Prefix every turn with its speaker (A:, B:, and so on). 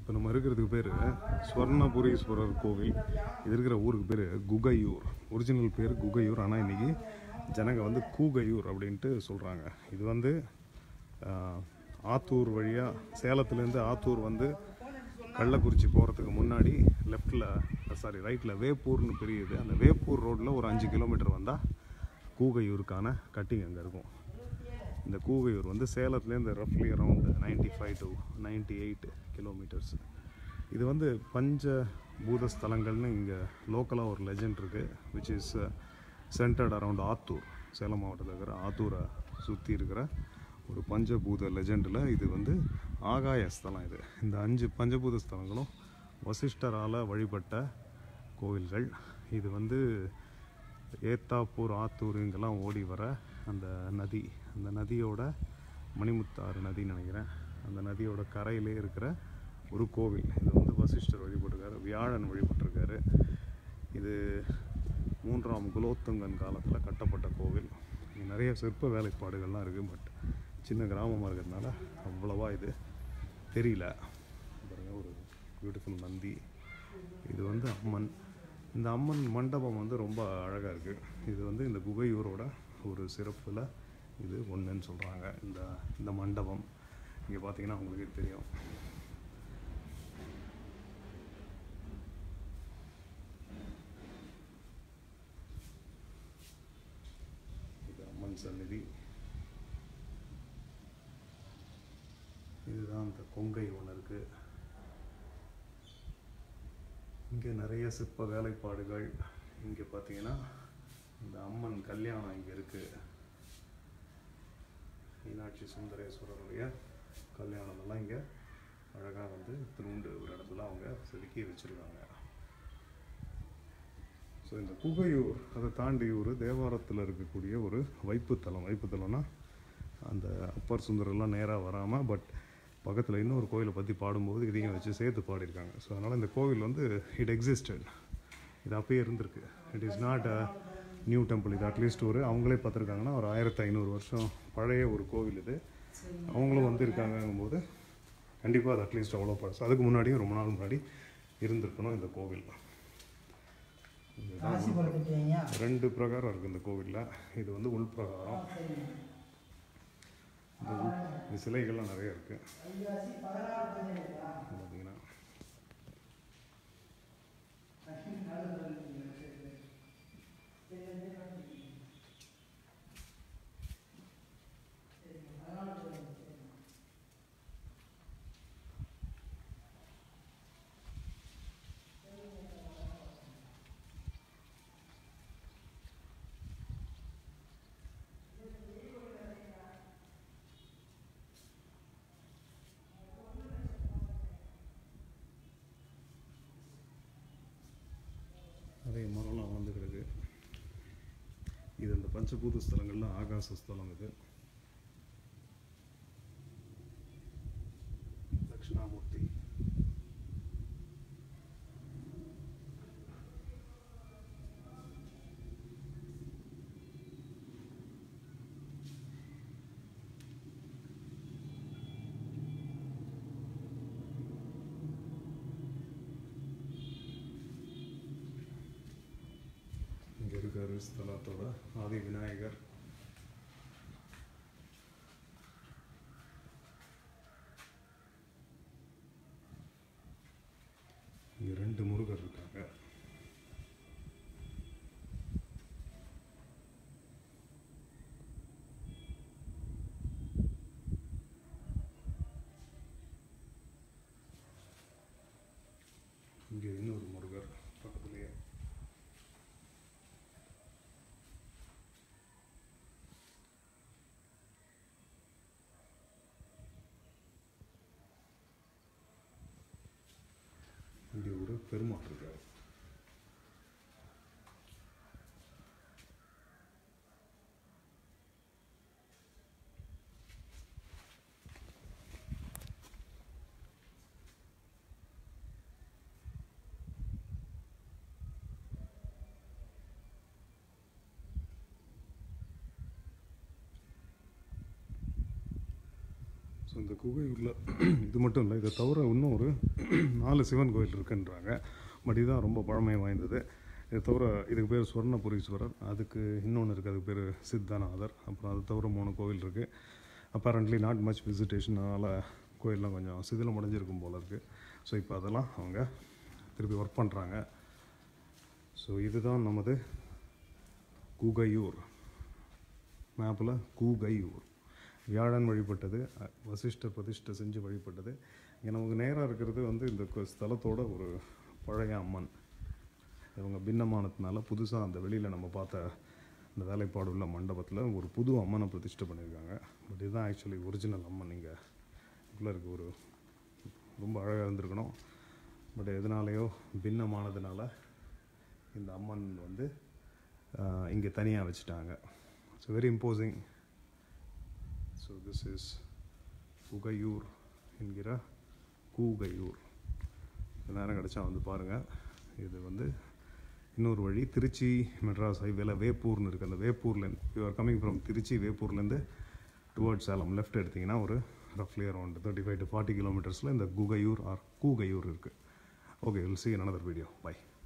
A: இப்போ நம்ம இருக்கிறதுக்கு பேர் ஸ்வர்ணபுரீஸ்வரர் கோவில் இது இருக்கிற ஊருக்கு பேர் குகையூர் ஒரிஜினல் பேர் குகையூர் ஆனால் இன்றைக்கி ஜனங்க வந்து கூகையூர் அப்படின்ட்டு சொல்கிறாங்க இது வந்து ஆஹ், ஆத்தூர் வழியாக சேலத்துலேருந்து ஆத்தூர் வந்து கள்ளக்குறிச்சி போகிறதுக்கு முன்னாடி லெஃப்டில் சாரி ரைட்டில் வேப்பூர்னு பெரியது அந்த வேப்பூர் ரோட்டில் ஒரு அஞ்சு கிலோமீட்டர் வந்தால் கூகையூருக்கான கட்டிங் அங்கே இருக்கும் இந்த கூகையூர் வந்து சேலத்துலேருந்து ரஃப்லி around ninety five to ninety eight kilometers இது வந்து பஞ்ச பூத ஸ்தலங்கள்னு இங்கே லோக்கலாக ஒரு லெஜெண்ட் இருக்குது which is centered around Attur Salem மாவட்டத்தில் இருக்கிற ஆத்தூரை சுற்றி இருக்கிற ஒரு பஞ்சபூத லெஜெண்டில் இது வந்து ஆகாய ஸ்தலம் இது இந்த அஞ்சு பஞ்சபூத ஸ்தலங்களும் வசிஷ்டரால் வழிபட்ட கோவில்கள் இது வந்து ஏத்தாப்பூர் ஆத்தூர் இங்கெல்லாம் ஓடி வர அந்த நதி அந்த நதியோட மணிமுத்தாறு நதின்னு நினைக்கிறேன் அந்த நதியோட கரையிலே இருக்கிற ஒரு கோவில் இது வந்து வசிஷ்டர் வழிபட்டிருக்காரு வியாழன் வழிபட்டிருக்காரு இது மூன்றாம் குலோத்துங்கன் காலத்தில் கட்டப்பட்ட கோவில் இங்கே நிறைய சிற்ப வேலைப்பாடுகள்லாம் இருக்குது பட் சின்ன கிராமமாக இருக்கிறதுனால அவ்வளவா இது தெரியல பாருங்க ஒரு பியூட்டிஃபுல் நந்தி இது வந்து அம்மன் இந்த அம்மன் மண்டபம் வந்து ரொம்ப அழகாக இருக்குது இது வந்து இந்த குகையூரோட ஒரு சிறப்பில் இது ஒன்றுன்னு சொல்கிறாங்க இந்த இந்த மண்டபம் இங்கே பார்த்தீங்கன்னா உங்களுக்கு தெரியும் இது அம்மன் சந்நிதி இதுதான் அந்த கொங்கை ஒன்று இருக்குது இங்கே நிறைய சிற்ப வேலைப்பாடுகள் இங்கே பார்த்தீங்கன்னா இந்த அம்மன் கல்யாணம் இங்கே இருக்குது மீனாட்சி சுந்தரேஸ்வரருடைய கல்யாணமெல்லாம் இங்கே அழகாக வந்து திருண்டு ஒரு இடத்துல அவங்க செதுக்கி வச்சுருக்காங்க ஸோ இந்த குகையூர் அதை தாண்டி ஒரு தேவாரத்தில் இருக்கக்கூடிய ஒரு வைப்புத்தலம் வைப்புத்தலம்னா அந்த அப்பர் சுந்தரெல்லாம் நேராக வராமல் பட் பக்கத்தில் இன்னொரு கோயிலை பற்றி பாடும்போது இதையும் வச்சு சேர்த்து பாடியிருக்காங்க ஸோ அதனால் இந்த கோவில் வந்து இட் எக்ஸிஸ்டட் இது அப்பயே இருந்திருக்கு it is not a new temple இது அட்லீஸ்ட் ஒரு அவங்களே பார்த்துருக்காங்கன்னா ஒரு ஆயிரத்தி ஐநூறு வருஷம் பழைய ஒரு கோவில் இது அவங்களும் வந்து இருக்காங்கங்கும்போது கண்டிப்பாக அது அட்லீஸ்ட் அவ்வளோ பழசு அதுக்கு முன்னாடியும் ரொம்ப நாள் முன்னாடி இருந்திருக்கணும் இந்த கோவில் இதுதான்
B: காசி படுத்துட்டீங்க
A: ரெண்டு பிரகாரம் இருக்குது இந்த கோவிலில் இது வந்து உள் பிரகாரம் இந்த உள் இந்த சிலைகள்லாம் நிறைய இருக்குது பார்த்தீங்கன்னா நிறைய மரம்லாம் வளர்ந்து கிடக்கு இது இந்த பஞ்சபூத ஸ்தலங்கள்ல ஆகாச ஸ்தலம் இது தட்சிணாமூர்த்தி இங்க இருக்காரு ஸ்தலத்தோட ஆதி விநாயகர் இங்க ரெண்டு முருகர் இருக்காங்க இங்க இன்னொரு முருகர் பக்கத்துலயே இங்கே ஒரு பெருமாள் இருக்காரு ஸோ இந்த குகையூரில் இது மட்டும் இல்லை இதை தவிர இன்னும் ஒரு நாலு சிவன் கோயில் இருக்குன்றாங்க பட் இதுதான் ரொம்ப பழமை வாய்ந்தது இதை தவிர இதுக்கு பேர் சுவர்ணபுரீஸ்வரர் அதுக்கு இன்னொன்று இருக்குது அதுக்கு பேர் சித்தநாதர் அப்புறம் அது தவிர மூணு கோவில் இருக்குது அப்பேரண்ட்லி நாட் மச் விசிட்டேஷன் அதனால் கோயிலெலாம் கொஞ்சம் சிதிலம் அடைஞ்சிருக்கும் போல இருக்குது ஸோ இப்போ அதெல்லாம் அவங்க திருப்பி ஒர்க் பண்ணுறாங்க ஸோ இதுதான் நமது குகையூர் மேப்பில் கூகையூர் வியாழன் வழிபட்டது அ- வசிஷ்டர் பிரதிஷ்டை செஞ்சு வழிபட்டது இங்கே நமக்கு நேராக இருக்கிறது வந்து இந்த கு- ஸ்தலத்தோட ஒரு பழைய அம்மன் இவங்க பின்னமானதுனால புதுசாக அந்த வெளியில் நம்ம பார்த்த அந்த வேலைப்பாடு உள்ள மண்டபத்தில் ஒரு புது அம்மனை பிரதிஷ்டை பண்ணியிருக்காங்க பட் இதுதான் ஆக்சுவலி ஒரிஜினல் அம்மன் இங்கே உள்ளே இருக்க ஒரு ரொம்ப அழகாக இருந்திருக்கணும் பட் எதனாலேயோ பின்னமானதுனால இந்த அம்மன் வந்து இங்கே தனியாக வச்சுட்டாங்க so very imposing so this is Kugaiyur என்கிற கூகையூர் நேரம் கிடச்சா வந்து பாருங்கள் இது வந்து இன்னொரு வழி திருச்சி மெட்ராஸ் ஹைவேல வேப்பூர்னு இருக்குது அந்த வேப்பூர்லேருந்து you are coming from Trichy வேப்பூர்லேருந்து டுவர்ட்ஸ் சேலம் லெஃப்ட் எடுத்திங்கன்னா ஒரு ரஃப்லி around thirty five to forty kilometers இந்த குகையூர் ஆர் கூகையூர் இருக்குது okay will see another video by